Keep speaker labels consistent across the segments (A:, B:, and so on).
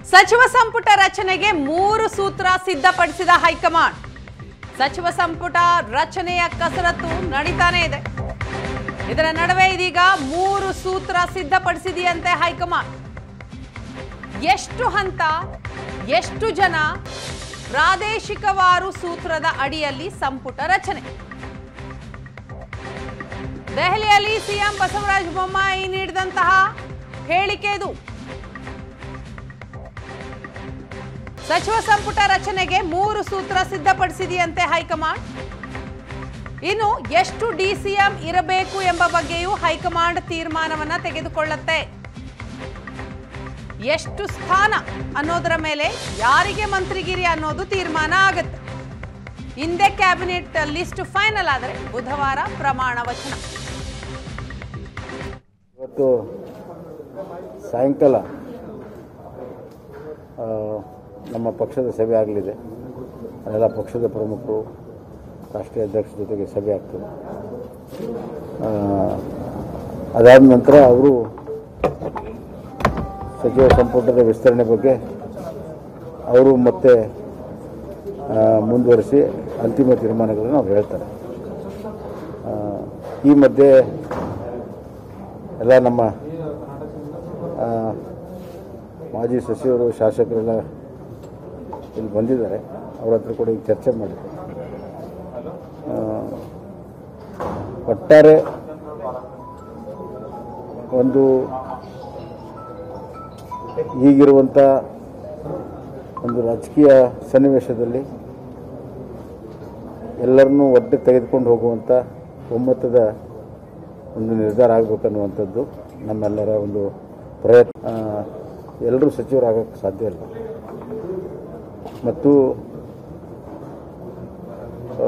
A: ಸಚಿವ ಸಂಪುಟ ರಚನೆಗೆ ಮೂರು ಸೂತ್ರ ಸಿದ್ಧಪಡಿಸಿದ ಹೈಕಮಾಂಡ್ ಸಚಿವ ಸಂಪುಟ ರಚನೆಯ ಕಸರತ್ತು ನಡೀತಾನೆ ಇದೆ ಇದರ ನಡುವೆ ಇದೀಗ ಮೂರು ಸೂತ್ರ ಸಿದ್ಧಪಡಿಸಿದೆಯಂತೆ ಹೈಕಮಾಂಡ್ ಎಷ್ಟು ಹಂತ ಎಷ್ಟು ಜನ ಪ್ರಾದೇಶಿಕವಾರು ಸೂತ್ರದ ಅಡಿಯಲ್ಲಿ ಸಂಪುಟ ರಚನೆ ದೆಹಲಿಯಲ್ಲಿ ಸಿಎಂ ಬಸವರಾಜ ಬೊಮ್ಮಾಯಿ ನೀಡಿದಂತಹ ಹೇಳಿಕೆ ಇದು ಸಚಿವ ಸಂಪುಟ ರಚನೆಗೆ ಮೂರು ಸೂತ್ರ ಸಿದ್ಧಪಡಿಸಿದೆಯಂತೆ ಹೈಕಮಾಂಡ್ ಇನ್ನು ಎಷ್ಟು ಡಿಸಿಎಂ ಇರಬೇಕು ಎಂಬ ಬಗ್ಗೆಯೂ ಹೈಕಮಾಂಡ್ ತೀರ್ಮಾನವನ್ನ ತೆಗೆದುಕೊಳ್ಳುತ್ತೆ ಎಷ್ಟು ಸ್ಥಾನ ಅನ್ನೋದರ ಮೇಲೆ ಯಾರಿಗೆ ಮಂತ್ರಿಗಿರಿ ಅನ್ನೋದು ತೀರ್ಮಾನ ಆಗುತ್ತೆ ಹಿಂದೆ ಕ್ಯಾಬಿನೆಟ್ ಲಿಸ್ಟ್ ಫೈನಲ್ ಆದರೆ ಬುಧವಾರ ಪ್ರಮಾಣ ವಚನ
B: ಇವತ್ತು ಸಾಯಂಕಾಲ ಆ, ನಮ್ಮ ಪಕ್ಷದ ಸಭೆ ಆಗಲಿದೆ ಎಲ್ಲ ಪಕ್ಷದ ಪ್ರಮುಖರು ರಾಷ್ಟ್ರೀಯ ಅಧ್ಯಕ್ಷರ ಜೊತೆಗೆ ಸಭೆ ಆಗ್ತದೆ ಆ, ಅದಾದ ನಂತರ ಅವರು ಸಚಿವ ಸಂಪುಟದ ವಿಸ್ತರಣೆ ಬಗ್ಗೆ ಅವರು ಮತ್ತೆ ಆ, ಮುಂದುವರಿಸಿ ಅಂತಿಮ ತೀರ್ಮಾನಗಳನ್ನು ಅವ್ರು ಹೇಳ್ತಾರೆ ಆ, ಈ ಮಧ್ಯೆ ಎಲ್ಲ ನಮ್ಮ ಆ, ಮಾಜಿ ಸಚಿವರು ಶಾಸಕರೆಲ್ಲ ಇಲ್ಲಿ ಬಂದಿದ್ದಾರೆ ಅವ್ರ ಹತ್ರ ಕೂಡ ಈಗ ಚರ್ಚೆ ಮಾಡಿದ್ದೆ ಆ, ಒಟ್ಟಾರೆ ಒಂದು ಈಗಿರುವಂಥ ಒಂದು ರಾಜಕೀಯ ಸನ್ನಿವೇಶದಲ್ಲಿ ಎಲ್ಲರನ್ನೂ ಒಟ್ಟು ತೆಗೆದುಕೊಂಡು ಹೋಗುವಂಥ ಒಮ್ಮತದ ಒಂದು ನಿರ್ಧಾರ ಆಗಬೇಕನ್ನುವಂಥದ್ದು ನಮ್ಮೆಲ್ಲರ ಒಂದು ಪ್ರಯತ್ನ ಆ, ಎಲ್ಲರೂ ಸಚಿವರಾಗಕ್ಕೆ ಸಾಧ್ಯ ಇಲ್ಲ ಮತ್ತು ಆ,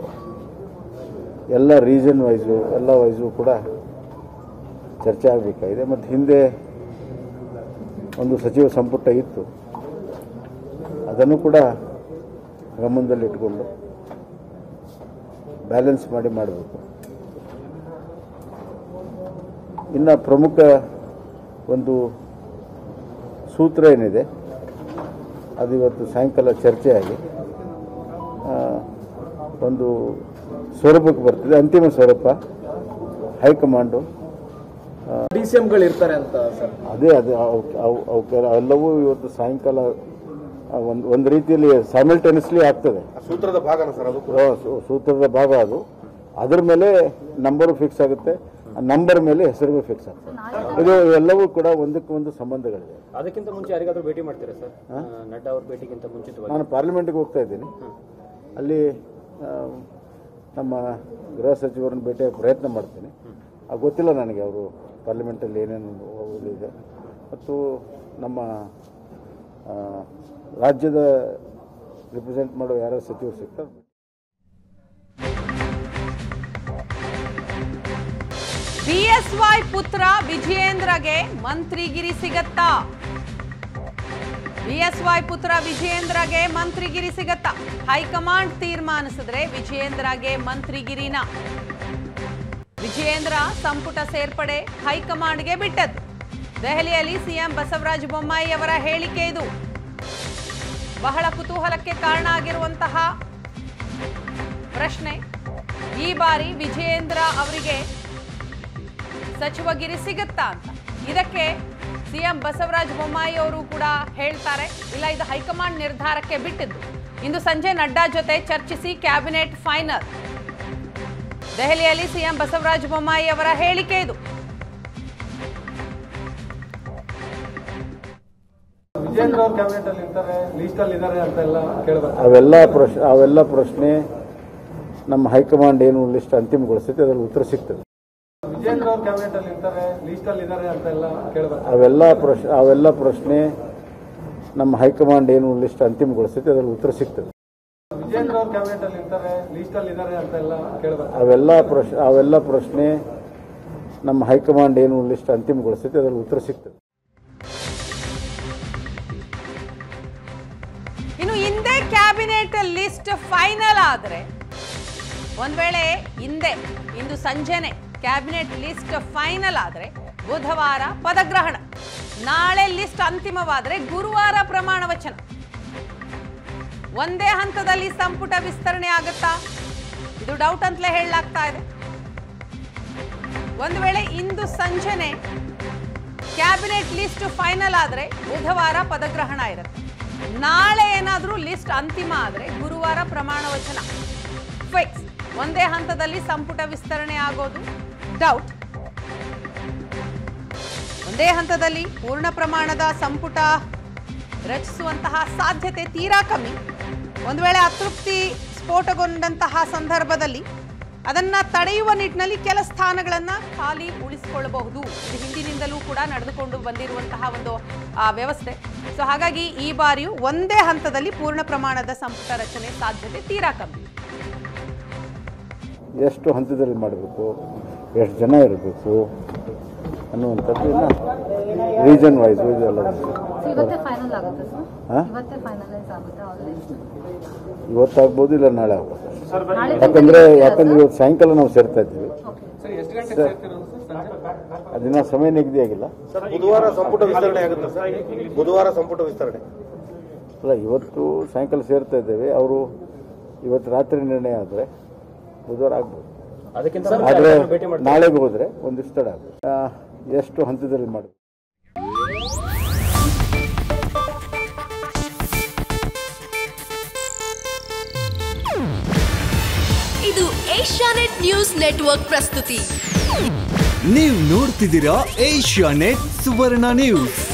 B: ಎಲ್ಲ ರೀಜನ್ ವೈಸು ಎಲ್ಲ ವೈಸು ಕೂಡ ಚರ್ಚೆ ಆಗಬೇಕಾಗಿದೆ ಮತ್ತು ಹಿಂದೆ ಒಂದು ಸಚಿವ ಸಂಪುಟ ಇತ್ತು ಅದನ್ನು ಕೂಡ ಗಮನದಲ್ಲಿ ಇಟ್ಕೊಂಡು ಬ್ಯಾಲೆನ್ಸ್ ಮಾಡಿ ಮಾಡಬೇಕು ಇನ್ನು ಪ್ರಮುಖ ಒಂದು ಸೂತ್ರ ಏನಿದೆ ಅದು ಇವತ್ತು ಸಾಯಂಕಾಲ ಚರ್ಚೆಯಾಗಿ ಆ, ಒಂದು ಸ್ವರೂಪಕ್ಕೆ ಬರ್ತದೆ ಅಂತಿಮ ಸ್ವರೂಪ ಹೈಕಮಾಂಡು
C: ಡಿ ಸಿ ಎಂಗಳು ಇರ್ತಾರೆ ಅಂತ ಸರ್
B: ಅದೇ ಅದು ಅವ್- ಅವ್- ಅವಕ್ಕೆಲ್ಲ ಎಲ್ಲವೂ ಇವತ್ತು ಸಾಯಂಕಾಲ ಒಂದು ಒಂದು ರೀತಿಯಲ್ಲಿ ಸೈಮಲ್ಟೇನಿಯಸ್ಲಿ ಆಗ್ತದೆ
D: ಸೂತ್ರದ ಭಾಗನ ಸರ್ ಅದು
B: ಆ, ಸೂ- ಸೂತ್ರದ ಭಾಗ ಅದು ಅದ್ರ ಮೇಲೆ ನಂಬರು ಫಿಕ್ಸ್ ಆಗುತ್ತೆ ಆ ನಂಬರ್ ಮೇಲೆ ಹೆಸರು ಫಿಕ್ಸ್ ಆಗ್ತದೆ ಇದು ಎಲ್ಲವೂ ಕೂಡ ಒಂದಕ್ಕೆ ಒಂದು ಸಂಬಂಧಗಳಿದೆ
C: ಅದಕ್ಕಿಂತ ಮುಂಚೆ ಯಾರಿಗಾದ್ರೂ ಭೇಟಿ ಮಾಡ್ತೀರಾ ಸರ್ ಆ, ನಡ್ಡಾ ಅವ್ರ ಭೇಟಿಗಿಂತ ಮುಂಚಿತವಾಗಿ
B: ನಾನು ಪಾರ್ಲಿಮೆಂಟ್ಗೆ ಹೋಗ್ತಾ ಇದ್ದೀನಿ ಅಲ್ಲಿ ಆ, ನಮ್ಮ ಗೃಹ ಸಚಿವರನ್ನು ಭೇಟಿಯಾಗಿ ಪ್ರಯತ್ನ ಮಾಡ್ತೀನಿ ಆ ಗೊತ್ತಿಲ್ಲ ನನಗೆ ಅವರು ಪಾರ್ಲಿಮೆಂಟಲ್ಲಿ ಏನೇನು ಇದೆ ಮತ್ತು ನಮ್ಮ ಆ, ರಾಜ್ಯದ ರಿಪ್ರೆಸೆಂಟ್ ಮಾಡೋ ಯಾರು ಸಚಿವರು ಸಿಗ್ತಾರೆ
A: ಬಿಎಸ್ವೈ ಪುತ್ರ ವಿಜಯೇಂದ್ರಗೆ ಮಂತ್ರಿಗಿರಿ ಸಿಗತ್ತಾ ಬಿಎಸ್ವೈ ಪುತ್ರ ವಿಜಯೇಂದ್ರಗೆ ಮಂತ್ರಿಗಿರಿ ಸಿಗತ್ತಾ ಹೈಕಮಾಂಡ್ ತೀರ್ಮಾನಿಸಿದ್ರೆ ವಿಜಯೇಂದ್ರಗೆ ಮಂತ್ರಿಗಿರಿನ ವಿಜಯೇಂದ್ರ ಸಂಪುಟ ಸೇರ್ಪಡೆ ಹೈಕಮಾಂಡ್ಗೆ ಬಿಟ್ಟದ್ದು ದೆಹಲಿಯಲ್ಲಿ ಸಿಎಂ ಬಸವರಾಜ ಬೊಮ್ಮಾಯಿ ಅವರ ಹೇಳಿಕೆ ಇದು ಬಹಳ ಕುತೂಹಲಕ್ಕೆ ಕಾರಣ ಆಗಿರುವಂತಹ ಪ್ರಶ್ನೆ ಈ ಬಾರಿ ವಿಜಯೇಂದ್ರ ಅವರಿಗೆ ಸಚಿವಗಿರಿ ಸಿಗುತ್ತಾ ಅಂತ ಇದಕ್ಕೆ ಸಿಎಂ ಬಸವರಾಜ ಬೊಮ್ಮಾಯಿ ಅವರು ಕೂಡ ಹೇಳ್ತಾರೆ ಇಲ್ಲ ಇದು ಹೈಕಮಾಂಡ್ ನಿರ್ಧಾರಕ್ಕೆ ಬಿಟ್ಟಿದ್ದು ಇಂದು ಸಂಜೆ ನಡ್ಡಾ ಜೊತೆ ಚರ್ಚಿಸಿ ಕ್ಯಾಬಿನೆಟ್ ಫೈನಲ್ ದೆಹಲಿಯಲ್ಲಿ ಸಿಎಂ ಬಸವರಾಜ ಬೊಮ್ಮಾಯಿ ಅವರ ಹೇಳಿಕೆ ಇದು
C: ವಿಜೇಂದ್ರ ಅವ್ರ ಕ್ಯಾಬಿನೆಟ್ ಅಲ್ಲಿ ಇರ್ತಾರೆ ಲೀಸ್ಟ್ ಅಲ್ಲಿ ಇದ್ದಾರೆ ಅಂತ ಎಲ್ಲ ಕೇಳಬೇಕು
B: ಅವೆಲ್ಲ ಪ್ರಶ್ನೆ ಅವೆಲ್ಲ ಪ್ರಶ್ನೆ ನಮ್ಮ ಹೈಕಮಾಂಡ್ ಏನು ಲಿಸ್ಟ್ ಅಂತಿಮಗೊಳಿಸುತ್ತೆ ಅದರಲ್ಲಿ ಉತ್ತರ ಸಿಗ್ತದೆ
C: ವಿಜೇಂದ್ರ ಅವ್ರ ಕ್ಯಾಬಿನೆಟ್ ಅಲ್ಲಿ ಇರ್ತಾರೆ ಲೀಸ್ಟ್ ಅಲ್ಲಿ ಇದ್ದಾರೆ ಅಂತ ಎಲ್ಲ ಕೇಳಬೇಕು
B: ಅವೆಲ್ಲ ಪ್ರಶ್ನೆ ಅವೆಲ್ಲ ಪ್ರಶ್ನೆ ನಮ್ಮ ಹೈಕಮಾಂಡ್ ಏನು ಲಿಸ್ಟ್ ಅಂತಿಮಗೊಳಿಸುತ್ತೆ ಅದರಲ್ಲಿ ಉತ್ತರ ಸಿಗ್ತದೆ
C: ವಿಜೇಂದ್ರ ಅವ್ರ ಕ್ಯಾಬಿನೆಟ್ ಅಲ್ಲಿ ಇರ್ತಾರೆ ಲೀಸ್ಟ್ ಅಲ್ಲಿ ಇದ್ದಾರೆ ಅಂತ ಎಲ್ಲ ಕೇಳಬೇಕು
B: ಅವೆಲ್ಲ ಪ್ರಶ್ನೆ ಅವೆಲ್ಲ ಪ್ರಶ್ನೆ ನಮ್ಮ ಹೈಕಮಾಂಡ್ ಏನು ಲಿಸ್ಟ್ ಅಂತಿಮಗೊಳಿಸುತ್ತೆ ಅದರಲ್ಲಿ ಉತ್ತರ ಸಿಗ್ತದೆ
A: ಇನ್ನು ಹಿಂದೆ ಕ್ಯಾಬಿನೆಟ್ ಲಿಸ್ಟ್ ಫೈನಲ್ ಆದ್ರೆ ಒಂದ್ ವೇಳೆ ಹಿಂದೆ ಇಂದು ಸಂಜೆನೆ ಕ್ಯಾಬಿನೆಟ್ ಲಿಸ್ಟ್ ಫೈನಲ್ ಆದ್ರೆ ಬುಧವಾರ ಪದಗ್ರಹಣ ನಾಳೆ ಲಿಸ್ಟ್ ಅಂತಿಮವಾದರೆ ಗುರುವಾರ ಪ್ರಮಾಣ ವಚನ ಒಂದೇ ಹಂತದಲ್ಲಿ ಸಂಪುಟ ವಿಸ್ತರಣೆ ಆಗುತ್ತಾ ಇದು ಡೌಟ್ ಅಂತಲೇ ಹೇಳಲಾಗ್ತಾ ಇದೆ ಒಂದು ವೇಳೆ ಇಂದು ಸಂಜೆನೆ ಕ್ಯಾಬಿನೆಟ್ ಲಿಸ್ಟ್ ಫೈನಲ್ ಆದರೆ ಬುಧವಾರ ಪದಗ್ರಹಣ ಇರುತ್ತೆ ನಾಳೆ ಏನಾದರೂ ಲಿಸ್ಟ್ ಅಂತಿಮ ಆದರೆ ಗುರುವಾರ ಪ್ರಮಾಣ ವಚನ ಫಿಕ್ಸ್ ಒಂದೇ ಹಂತದಲ್ಲಿ ಸಂಪುಟ ವಿಸ್ತರಣೆ ಆಗೋದು ಡೌಟ್ ಒಂದೇ ಹಂತದಲ್ಲಿ ಪೂರ್ಣ ಪ್ರಮಾಣದ ಸಂಪುಟ ರಚಿಸುವಂತಹ ಸಾಧ್ಯತೆ ತೀರಾ ಕಮ್ಮಿ ಒಂದು ವೇಳೆ ಅತೃಪ್ತಿ ಸ್ಫೋಟಗೊಂಡಂತಹ ಸಂದರ್ಭದಲ್ಲಿ ಅದನ್ನ ತಡೆಯುವ ನಿಟ್ಟಿನಲ್ಲಿ ಕೆಲ ಸ್ಥಾನಗಳನ್ನ ಖಾಲಿ ಉಳಿಸಿಕೊಳ್ಳಬಹುದು ಇದು ಹಿಂದಿನಿಂದಲೂ ಕೂಡ ನಡೆದುಕೊಂಡು ಬಂದಿರುವಂತಹ ಒಂದು ಆ, ವ್ಯವಸ್ಥೆ ಸೊ ಹಾಗಾಗಿ ಈ ಬಾರಿಯೂ ಒಂದೇ ಹಂತದಲ್ಲಿ ಪೂರ್ಣ ಪ್ರಮಾಣದ ಸಂಪುಟ ರಚನೆ ಸಾಧ್ಯತೆ ತೀರಾ ಕಮ್ಮಿ
B: ಎಷ್ಟು ಹಂತದಲ್ಲಿ ಮಾಡಬೇಕು ಎಷ್ಟು ಜನ ಇರಬೇಕು ಅನ್ನುವಂಥದ್ದು ಇನ್ನು ರೀಜನ್ ವೈಸು ಇದೆಲ್ಲ ಉಂಟು.
D: ಇವತ್ತೇ ಫೈನಲ್ ಆಗುತ್ತೆ ಸರ್
B: ಹಾ?
D: ಇವತ್ತೇ ಫೈನಲೈಸ್ ಆಗುತ್ತೆ ಆಲ್ರೆಡಿ
B: ಇವತ್ತಾಗ್ಬೋದು ಇಲ್ಲ ನಾಳೆ ಆಗ್ಬೋದು ಯಾಕಂದ್ರೆ ಯಾಕಂದ್ರೆ ಇವತ್ತು ಸಾಯಂಕಾಲ ನಾವು ಸೇರ್ತಾ ಇದ್ದೀವಿ
C: ಸರ್ ಎಷ್ಟು ಗಂಟೆಗೆ ಸೇರ್ತಿರೋದು ಸರ್ ಸಂಜೆ
B: ಅದಿನ ಸಮಯ ನಿಗದಿ ಆಗಿಲ್ಲ
E: ಸರ್ ಬುಧವಾರ ಸಂಪುಟ ವಿಸ್ತರಣೆ ಆಗುತ್ತೆ ಸರ್ ಬುಧವಾರ ಸಂಪುಟ ವಿಸ್ತರಣೆ
B: ಅಲ್ಲ ಇವತ್ತು ಸಾಯಂಕಾಲ ಸೇರ್ತಾ ಇದ್ದೇವೆ ಅವರು ಇವತ್ತು ರಾತ್ರಿ ನಿರ್ಣಯ ಆದರೆ ಬುಧವಾರ ಆಗ್ಬೋದು
E: ಅದಕ್ಕಿಂತ
B: ಆದರೆ ನಾಳೆಗೆ ಹೋದರೆ ಒಂದಿಷ್ಟು ತಡ ಆಗುತ್ತೆ ಆ, ಎಷ್ಟು ಹಂತದಲ್ಲಿ ಮಾಡಬೇಕು
F: ಇದು ಏಷ್ಯಾನೆಟ್ ನ್ಯೂಸ್ ನೆಟ್ವರ್ಕ್ ಪ್ರಸ್ತುತಿ
G: ನೀವು ನೋಡ್ತಿದ್ದೀರಾ ಏಷ್ಯಾ ನೆಟ್ ಸುವರ್ಣ ನ್ಯೂಸ್